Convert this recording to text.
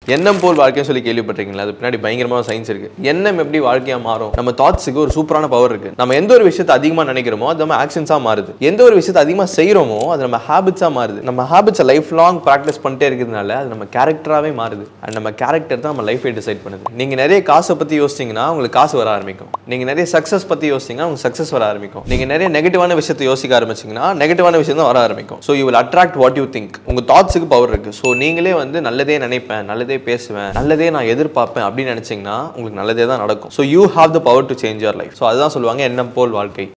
எண்ணம் போல் வாழ்க்கைன்னு சொல்லி கேள்விப்பட்டிருக்கீங்களா அது பின்னாடி பயங்கரமான சயின்ஸ் இருக்கு எண்ணம் எப்படி வாழ்க்கையா மாறும் நம்ம தாட்ஸுக்கு ஒரு சூப்பரான பவர் இருக்கு நம்ம எந்த ஒரு விஷயத்தை அதிகமா நினைக்கிறோமோ அது நம்ம ஆக்ஷன்ஸா மாறுது எந்த ஒரு விஷயத்தை அதிகமா செய்றோமோ அது நம்ம ஹேபிட்ஸா மாறுது நம்ம ஹேபிட்ஸை லைஃப் லாங் ப்ராக்டிஸ் பண்ணிட்டே இருக்கிறதுனால அது நம்ம கேரக்டராகவே மாறுது அண்ட் நம்ம கேரக்டர் தான் நம்ம லைஃபை டிசைட் பண்ணுது நீங்க நிறைய காசை பத்தி யோசிச்சீங்கன்னா உங்களுக்கு காசு வர ஆரம்பிக்கும் நீங்க நிறைய சக்சஸ் பத்தி யோசிச்சீங்கன்னா உங்களுக்கு சக்சஸ் வர ஆரம்பிக்கும் நீங்க நிறைய நெகட்டிவான விஷயத்தை யோசிக்க ஆரம்பிச்சீங்கன்னா நெகட்டிவான விஷயம் தான் வர ஆரம்பிக்கும் so you will attract what you think உங்க தாட்ஸுக்கு பவர் இருக்கு ஸோ நீங்களே வந்து நல்லதே நினைப்பேன் நல்லதே பேசுவேன் நல்லதே நான் எதிர்பார்ப்பேன் அப்படின்னு நினைச்சீங்கன்னா உங்களுக்கு நல்லதே தான் நடக்கும் so you have the power to change your life so அதுதான் சொல்லுவாங்க எண்ணம் போல் வாழ்க்கை